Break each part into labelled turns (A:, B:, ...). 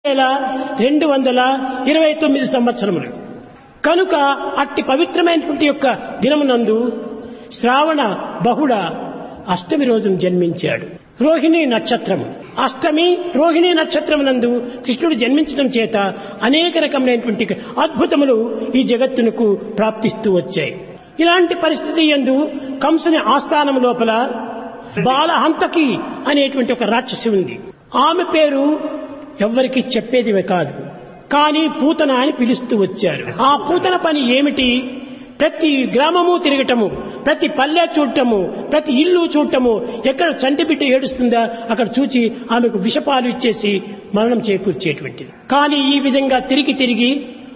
A: వేల రెండు వందల ఇరవై తొమ్మిది సంవత్సరములు కనుక అట్టి పవిత్రమైనటువంటి యొక్క దినమునందు శ్రావణ బహుళ అష్టమి రోజున జన్మించాడు రోహిణి నక్షత్రము అష్టమి రోహిణి నక్షత్రమునందు కృష్ణుడు జన్మించడం చేత అనేక రకమైనటువంటి అద్భుతములు ఈ జగత్తునకు ప్రాప్తిస్తూ వచ్చాయి ఇలాంటి పరిస్థితి ఎందు కంసుని ఆస్థానం లోపల బాలహంతకి అనేటువంటి ఒక రాక్షసి ఉంది ఆమె పేరు ఎవ్వరికి చెప్పేది కాదు కానీ పూతన అని పిలుస్తూ వచ్చారు ఆ పూతన పని ఏమిటి ప్రతి గ్రామము తిరగటము ప్రతి పల్లె చూడటము ప్రతి ఇల్లు చూడటము ఎక్కడ చంటి బిడ్డ ఏడుస్తుందా అక్కడ చూచి ఆమెకు విషపాలు ఇచ్చేసి మరణం చేకూర్చేటువంటిది కానీ ఈ విధంగా తిరిగి తిరిగి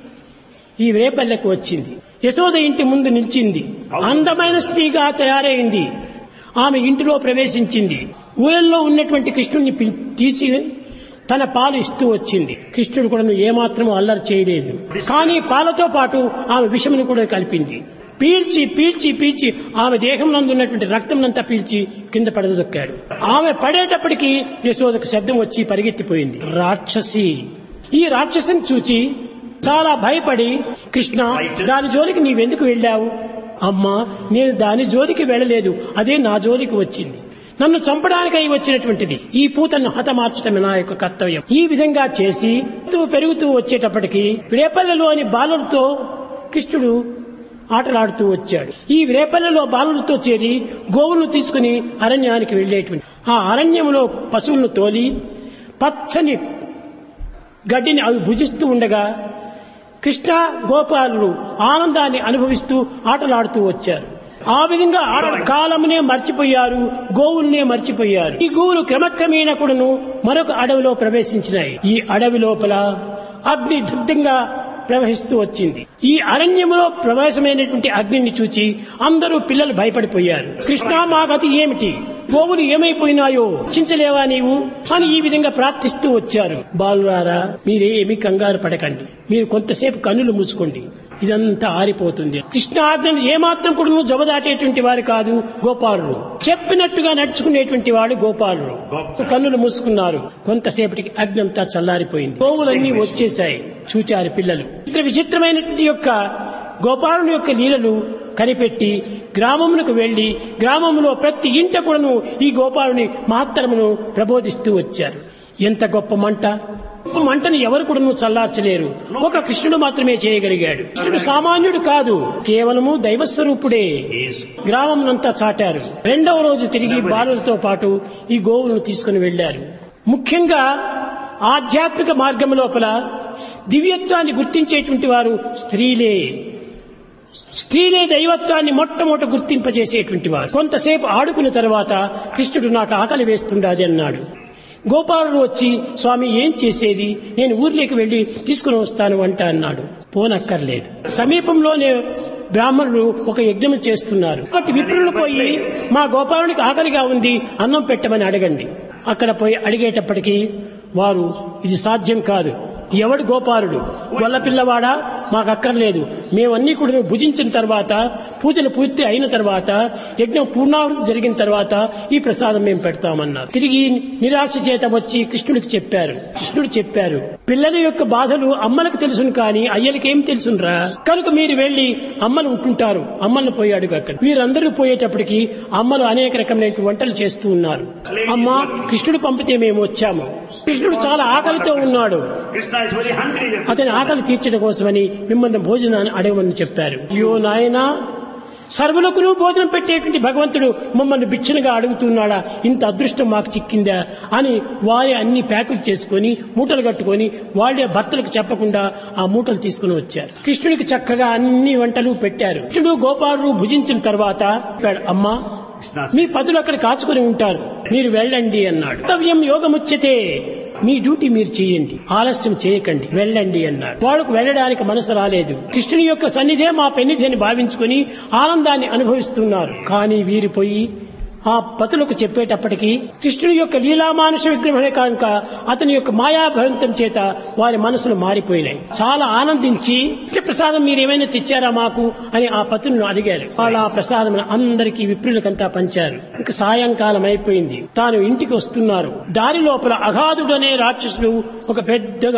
A: ఈ రేపల్లెకు వచ్చింది యశోద ఇంటి ముందు నిలిచింది అందమైన స్త్రీగా తయారైంది ఆమె ఇంటిలో ప్రవేశించింది ఊయల్లో ఉన్నటువంటి కృష్ణుడిని పిల్- తీసి తన పాలు ఇస్తూ వచ్చింది కృష్ణుడు కూడా ఏమాత్రం అల్లరి చేయలేదు కానీ పాలతో పాటు ఆమె విషమును కూడా కలిపింది పీల్చి పీల్చి పీల్చి ఆమె దేహం నందు ఉన్నటువంటి రక్తం పీల్చి కింద పడదొక్కాడు ఆమె పడేటప్పటికి యశోదకు శబ్దం వచ్చి పరిగెత్తిపోయింది రాక్షసి ఈ రాక్షసిని చూచి చాలా భయపడి కృష్ణ దాని జోలికి నీవెందుకు వెళ్ళావు అమ్మా నేను దాని జోలికి వెళ్ళలేదు అదే నా జోలికి వచ్చింది నన్ను చంపడానికై వచ్చినటువంటిది ఈ పూతను హతమార్చటమే నా యొక్క కర్తవ్యం ఈ విధంగా చేసి పెరుగుతూ పెరుగుతూ వచ్చేటప్పటికి రేపల్లెలోని బాలులతో కృష్ణుడు ఆటలాడుతూ వచ్చాడు ఈ రేపల్లెలో బాలులతో చేరి గోవులను తీసుకుని అరణ్యానికి వెళ్ళేటువంటి ఆ అరణ్యంలో పశువులను తోలి పచ్చని గడ్డిని అవి భుజిస్తూ ఉండగా కృష్ణ గోపాలుడు ఆనందాన్ని అనుభవిస్తూ ఆటలాడుతూ వచ్చారు ఆ విధంగా ఆడ కాలమునే మర్చిపోయారు గోవుల్నే మర్చిపోయారు ఈ గోవులు క్రమక్రమేణ కూడాను మరొక అడవిలో ప్రవేశించినాయి ఈ అడవి లోపల అగ్ని దగ్ధంగా ప్రవహిస్తూ వచ్చింది ఈ అరణ్యములో ప్రవేశమైనటువంటి అగ్నిని చూచి అందరూ పిల్లలు భయపడిపోయారు కృష్ణ మా గతి ఏమిటి గోవులు ఏమైపోయినాయో చించలేవా నీవు అని ఈ విధంగా ప్రార్థిస్తూ వచ్చారు బాలురారా మీరేమి కంగారు పడకండి మీరు కొంతసేపు కన్నులు మూసుకోండి ఇదంతా ఆరిపోతుంది కృష్ణ ఆజ్ఞను ఏమాత్రం కూడా జబదాటేటువంటి వారు కాదు గోపాలుడు చెప్పినట్టుగా నడుచుకునేటువంటి వాడు గోపాలుడు కన్నులు మూసుకున్నారు కొంతసేపటికి అగ్ని అంతా చల్లారిపోయింది గోవులన్నీ వచ్చేశాయి చూచారు పిల్లలు ఇతర విచిత్రమైనటువంటి యొక్క గోపాలుని యొక్క లీలలు కనిపెట్టి గ్రామమునకు వెళ్లి గ్రామంలో ప్రతి ఇంట కూడాను ఈ గోపాలుని మహత్తరమును ప్రబోధిస్తూ వచ్చారు ఎంత గొప్ప మంట గొప్ప మంటను ఎవరు కూడాను చల్లార్చలేరు ఒక కృష్ణుడు మాత్రమే చేయగలిగాడు కృష్ణుడు సామాన్యుడు కాదు కేవలము దైవస్వరూపుడే గ్రామం చాటారు రెండవ రోజు తిరిగి బాలులతో పాటు ఈ గోవులను తీసుకుని వెళ్లారు ముఖ్యంగా ఆధ్యాత్మిక మార్గం లోపల దివ్యత్వాన్ని గుర్తించేటువంటి వారు స్త్రీలే స్త్రీలే దైవత్వాన్ని మొట్టమొదట గుర్తింపజేసేటువంటి వారు కొంతసేపు ఆడుకున్న తర్వాత కృష్ణుడు నాకు ఆకలి వేస్తుండాది అన్నాడు గోపాలుడు వచ్చి స్వామి ఏం చేసేది నేను ఊర్లోకి వెళ్లి తీసుకుని వస్తాను అంట అన్నాడు పోనక్కర్లేదు సమీపంలోనే బ్రాహ్మణులు ఒక యజ్ఞం చేస్తున్నారు ఒకటి విప్రులు పోయి మా గోపాలునికి ఆకలిగా ఉంది అన్నం పెట్టమని అడగండి అక్కడ పోయి అడిగేటప్పటికి వారు ఇది సాధ్యం కాదు ఎవడు గోపాలుడు గొల్ల పిల్లవాడా మాకు అక్కర్లేదు మేమన్నీ కూడా భుజించిన తర్వాత పూజలు పూర్తి అయిన తర్వాత యజ్ఞం పూర్ణావృతి జరిగిన తర్వాత ఈ ప్రసాదం మేము పెడతామన్నారు తిరిగి నిరాశ చేత వచ్చి కృష్ణుడికి చెప్పారు కృష్ణుడు చెప్పారు పిల్లల యొక్క బాధలు అమ్మలకు తెలుసును కానీ అయ్యలకి ఏం తెలుసునరా కనుక మీరు వెళ్లి అమ్మలు ఉంటుంటారు అమ్మలను పోయాడు అక్కడ వీరందరూ పోయేటప్పటికి అమ్మలు అనేక రకమైన వంటలు చేస్తూ ఉన్నారు అమ్మ కృష్ణుడు పంపితే మేము వచ్చాము కృష్ణుడు చాలా ఆకలితో ఉన్నాడు
B: Krishna is very hungry.
A: అతని ఆకలి తీర్చడం కోసమని మిమ్మల్ని భోజనాన్ని అడగమని చెప్పారు అయ్యో నాయనా సర్వులకును భోజనం పెట్టేటువంటి భగవంతుడు మమ్మల్ని బిచ్చనగా అడుగుతున్నాడా ఇంత అదృష్టం మాకు చిక్కిందా అని వారే అన్ని ప్యాకులు చేసుకొని మూటలు కట్టుకొని వాళ్ళే భర్తలకు చెప్పకుండా ఆ మూటలు తీసుకుని వచ్చారు కృష్ణుడికి చక్కగా అన్ని వంటలు పెట్టారు కృష్ణుడు గోపాలుడు భుజించిన తర్వాత చెప్పాడు, అమ్మా మీ పదులు అక్కడ కాచుకొని ఉంటారు మీరు వెళ్ళండి అన్నాడు కర్తవ్యం యోగముచ్యతే మీ డ్యూటీ మీరు చేయండి ఆలస్యం చేయకండి వెళ్ళండి అన్నాడు వాళ్ళకు వెళ్ళడానికి మనసు రాలేదు కృష్ణుని యొక్క సన్నిధే మా పెన్నిధి అని భావించుకొని ఆనందాన్ని అనుభవిస్తున్నారు కానీ వీరు పోయి ఆ పతులకు చెప్పేటప్పటికి కృష్ణుడి యొక్క లీలామానుష విగ్రహమే కనుక అతని యొక్క మాయాభవంతం చేత వారి మనసులు మారిపోయినాయి చాలా ఆనందించి "ఇట్ల ప్రసాదం మీరు ఏమైనా తెచ్చారా మాకు అని ఆ పతులను అడిగారు వాళ్ళు ఆ ప్రసాదం అందరికీ విప్రులకంతా పంచారు ఇక సాయంకాలం అయిపోయింది తాను ఇంటికి వస్తున్నారు దారి లోపల అగాధుడనే రాక్షసుడు ఒక పెద్దగా